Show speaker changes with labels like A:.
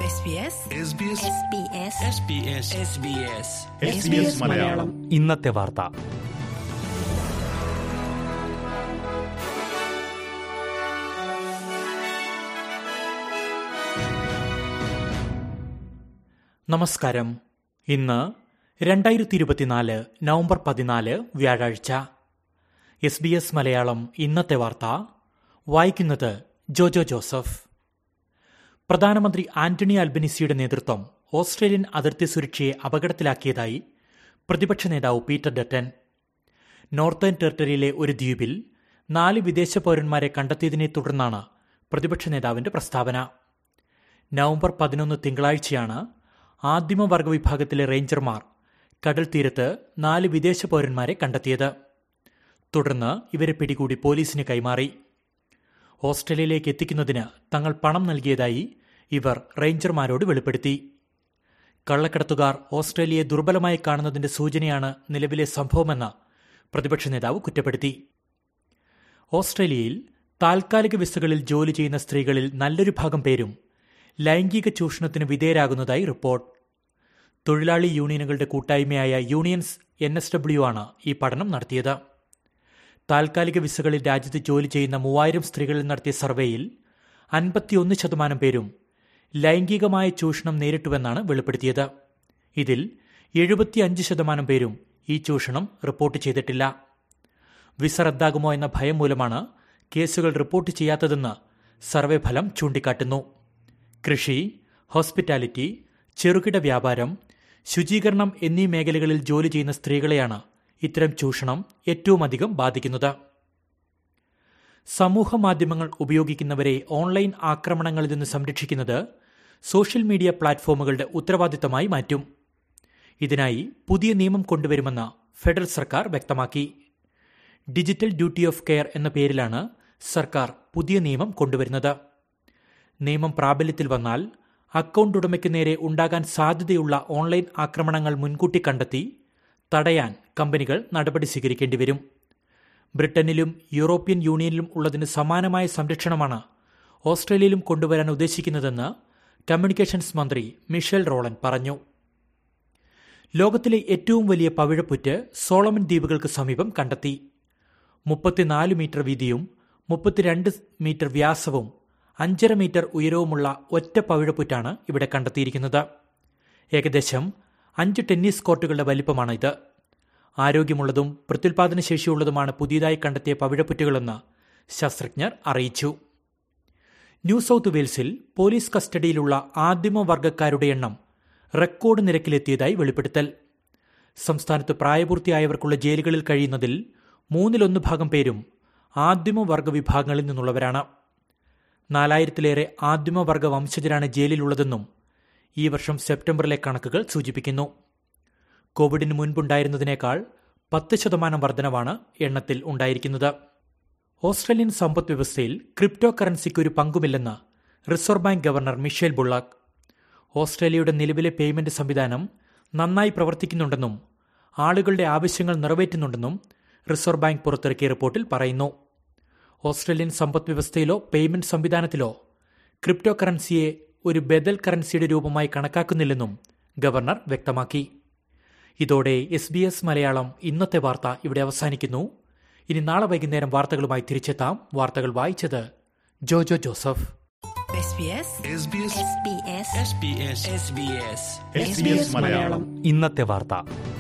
A: SBS
B: SBS Malayalam
C: ഇന്നത്തെ വാർത്ത നമസ്കാരം ഇന്ന് രണ്ടായിരത്തി ഇരുപത്തിനാല് നവംബർ പതിനാല് വ്യാഴാഴ്ച എസ് ബി എസ് മലയാളം ഇന്നത്തെ വാർത്ത വായിക്കുന്നത് ജോജോ ജോസഫ് പ്രധാനമന്ത്രി ആന്റണി അൽബനിസിയുടെ നേതൃത്വം ഓസ്ട്രേലിയൻ അതിർത്തി സുരക്ഷയെ അപകടത്തിലാക്കിയതായി പ്രതിപക്ഷ നേതാവ് പീറ്റർ ഡറ്റൻ നോർത്തേൺ ടെറിട്ടറിയിലെ ഒരു ദ്വീപിൽ നാല് വിദേശ പൗരന്മാരെ കണ്ടെത്തിയതിനെ തുടർന്നാണ് പ്രതിപക്ഷ നേതാവിന്റെ പ്രസ്താവന നവംബർ പതിനൊന്ന് തിങ്കളാഴ്ചയാണ് ആദിമവർഗ വിഭാഗത്തിലെ റേഞ്ചർമാർ കടൽ തീരത്ത് നാല് വിദേശ പൗരന്മാരെ കണ്ടെത്തിയത് തുടർന്ന് ഇവരെ പിടികൂടി പോലീസിന് കൈമാറി ഓസ്ട്രേലിയയിലേക്ക് എത്തിക്കുന്നതിന് തങ്ങൾ പണം നൽകിയതായി ഇവർ റേഞ്ചർമാരോട് വെളിപ്പെടുത്തി കള്ളക്കടത്തുകാർ ഓസ്ട്രേലിയയെ ദുർബലമായി കാണുന്നതിന്റെ സൂചനയാണ് നിലവിലെ സംഭവമെന്ന് പ്രതിപക്ഷ നേതാവ് കുറ്റപ്പെടുത്തി ഓസ്ട്രേലിയയിൽ താൽക്കാലിക വിസകളിൽ ജോലി ചെയ്യുന്ന സ്ത്രീകളിൽ നല്ലൊരു ഭാഗം പേരും ലൈംഗിക ചൂഷണത്തിന് വിധേയരാകുന്നതായി റിപ്പോർട്ട് തൊഴിലാളി യൂണിയനുകളുടെ കൂട്ടായ്മയായ യൂണിയൻസ് എൻ എസ് ഡബ്ല്യു ആണ് ഈ പഠനം നടത്തിയത് താൽക്കാലിക വിസകളിൽ രാജ്യത്ത് ജോലി ചെയ്യുന്ന മൂവായിരം സ്ത്രീകളിൽ നടത്തിയ സർവേയിൽ അൻപത്തിയൊന്ന് ശതമാനം പേരും ലൈംഗികമായ ചൂഷണം നേരിട്ടുവെന്നാണ് വെളിപ്പെടുത്തിയത് ഇതിൽ എഴുപത്തിയഞ്ച് ശതമാനം പേരും ഈ ചൂഷണം റിപ്പോർട്ട് ചെയ്തിട്ടില്ല വിസ റദ്ദാകുമോ എന്ന ഭയം മൂലമാണ് കേസുകൾ റിപ്പോർട്ട് ചെയ്യാത്തതെന്ന് സർവേ ഫലം ചൂണ്ടിക്കാട്ടുന്നു കൃഷി ഹോസ്പിറ്റാലിറ്റി ചെറുകിട വ്യാപാരം ശുചീകരണം എന്നീ മേഖലകളിൽ ജോലി ചെയ്യുന്ന സ്ത്രീകളെയാണ് ഇത്തരം ചൂഷണം ഏറ്റവും അധികം ബാധിക്കുന്നത് സമൂഹ മാധ്യമങ്ങൾ ഉപയോഗിക്കുന്നവരെ ഓൺലൈൻ ആക്രമണങ്ങളിൽ നിന്ന് സംരക്ഷിക്കുന്നത് സോഷ്യൽ മീഡിയ പ്ലാറ്റ്ഫോമുകളുടെ ഉത്തരവാദിത്തമായി മാറ്റും ഇതിനായി പുതിയ നിയമം കൊണ്ടുവരുമെന്ന് ഫെഡറൽ സർക്കാർ വ്യക്തമാക്കി ഡിജിറ്റൽ ഡ്യൂട്ടി ഓഫ് കെയർ എന്ന പേരിലാണ് സർക്കാർ പുതിയ നിയമം കൊണ്ടുവരുന്നത് നിയമം പ്രാബല്യത്തിൽ വന്നാൽ അക്കൗണ്ട് ഉടമയ്ക്ക് നേരെ ഉണ്ടാകാൻ സാധ്യതയുള്ള ഓൺലൈൻ ആക്രമണങ്ങൾ മുൻകൂട്ടി കണ്ടെത്തി തടയാൻ കമ്പനികൾ നടപടി സ്വീകരിക്കേണ്ടി വരും ബ്രിട്ടനിലും യൂറോപ്യൻ യൂണിയനിലും ഉള്ളതിന് സമാനമായ സംരക്ഷണമാണ് ഓസ്ട്രേലിയയിലും കൊണ്ടുവരാൻ ഉദ്ദേശിക്കുന്നതെന്ന് കമ്മ്യൂണിക്കേഷൻസ് മന്ത്രി മിഷേൽ റോളൻ പറഞ്ഞു ലോകത്തിലെ ഏറ്റവും വലിയ പവിഴപ്പുറ്റ് സോളമൻ ദ്വീപുകൾക്ക് സമീപം കണ്ടെത്തി മുപ്പത്തിനാല് മീറ്റർ വീതിയും മുപ്പത്തിരണ്ട് മീറ്റർ വ്യാസവും അഞ്ചര മീറ്റർ ഉയരവുമുള്ള ഒറ്റ പവിഴപ്പുറ്റാണ് ഇവിടെ കണ്ടെത്തിയിരിക്കുന്നത് ഏകദേശം അഞ്ച് ടെന്നീസ് കോർട്ടുകളുടെ വലിപ്പമാണ് ഇത് ആരോഗ്യമുള്ളതും പ്രത്യുൽപാദന ശേഷിയുള്ളതുമാണ് പുതിയതായി കണ്ടെത്തിയ പവിഴപ്പുറ്റുകളെന്ന് ശാസ്ത്രജ്ഞർ അറിയിച്ചു ന്യൂ സൌത്ത് വെയിൽസിൽ പോലീസ് കസ്റ്റഡിയിലുള്ള ആദിമവർഗക്കാരുടെ എണ്ണം റെക്കോർഡ് നിരക്കിലെത്തിയതായി വെളിപ്പെടുത്തൽ സംസ്ഥാനത്ത് പ്രായപൂർത്തിയായവർക്കുള്ള ജയിലുകളിൽ കഴിയുന്നതിൽ മൂന്നിലൊന്ന് ഭാഗം പേരും ആദിമവർഗ വിഭാഗങ്ങളിൽ നിന്നുള്ളവരാണ് നാലായിരത്തിലേറെ ആദിമവർഗ വംശജരാണ് ജയിലിലുള്ളതെന്നും ഈ വർഷം സെപ്റ്റംബറിലെ കണക്കുകൾ സൂചിപ്പിക്കുന്നു കോവിഡിന് മുൻപുണ്ടായിരുന്നതിനേക്കാൾ പത്ത് ശതമാനം വർധനവാണ് എണ്ണത്തിൽ ഉണ്ടായിരിക്കുന്നത് ഓസ്ട്രേലിയൻ സമ്പദ് വ്യവസ്ഥയിൽ ക്രിപ്റ്റോ കറൻസിക്ക് ഒരു പങ്കുമില്ലെന്ന് Reserve Bank governor Michele Bullock ഓസ്ട്രേലിയയുടെ നിലവിലെ പേയ്മെന്റ് സംവിധാനം നന്നായി പ്രവർത്തിക്കുന്നുണ്ടെന്നും ആളുകളുടെ ആവശ്യങ്ങൾ നിറവേറ്റുന്നുണ്ടെന്നും റിസർവ് ബാങ്ക് പുറത്തിറക്കിയ റിപ്പോർട്ടിൽ പറയുന്നു ഓസ്ട്രേലിയൻ സമ്പദ് വ്യവസ്ഥയിലോ പേയ്മെന്റ് സംവിധാനത്തിലോ ക്രിപ്റ്റോ കറൻസിയെ ഒരു ബദൽ കറൻസിയുടെ രൂപമായി കണക്കാക്കുന്നില്ലെന്നും ഗവർണർ വ്യക്തമാക്കി ഇതോടെ എസ് ബി എസ് മലയാളം ഇന്നത്തെ വാർത്ത ഇവിടെ അവസാനിക്കുന്നു ഇനി നാളെ വൈകുന്നേരം വാർത്തകളുമായി തിരിച്ചെത്താം വാർത്തകൾ വായിച്ചത് ജോജോ ജോസഫ്
B: SBS മലയാളം
C: ഇന്നത്തെ വാർത്ത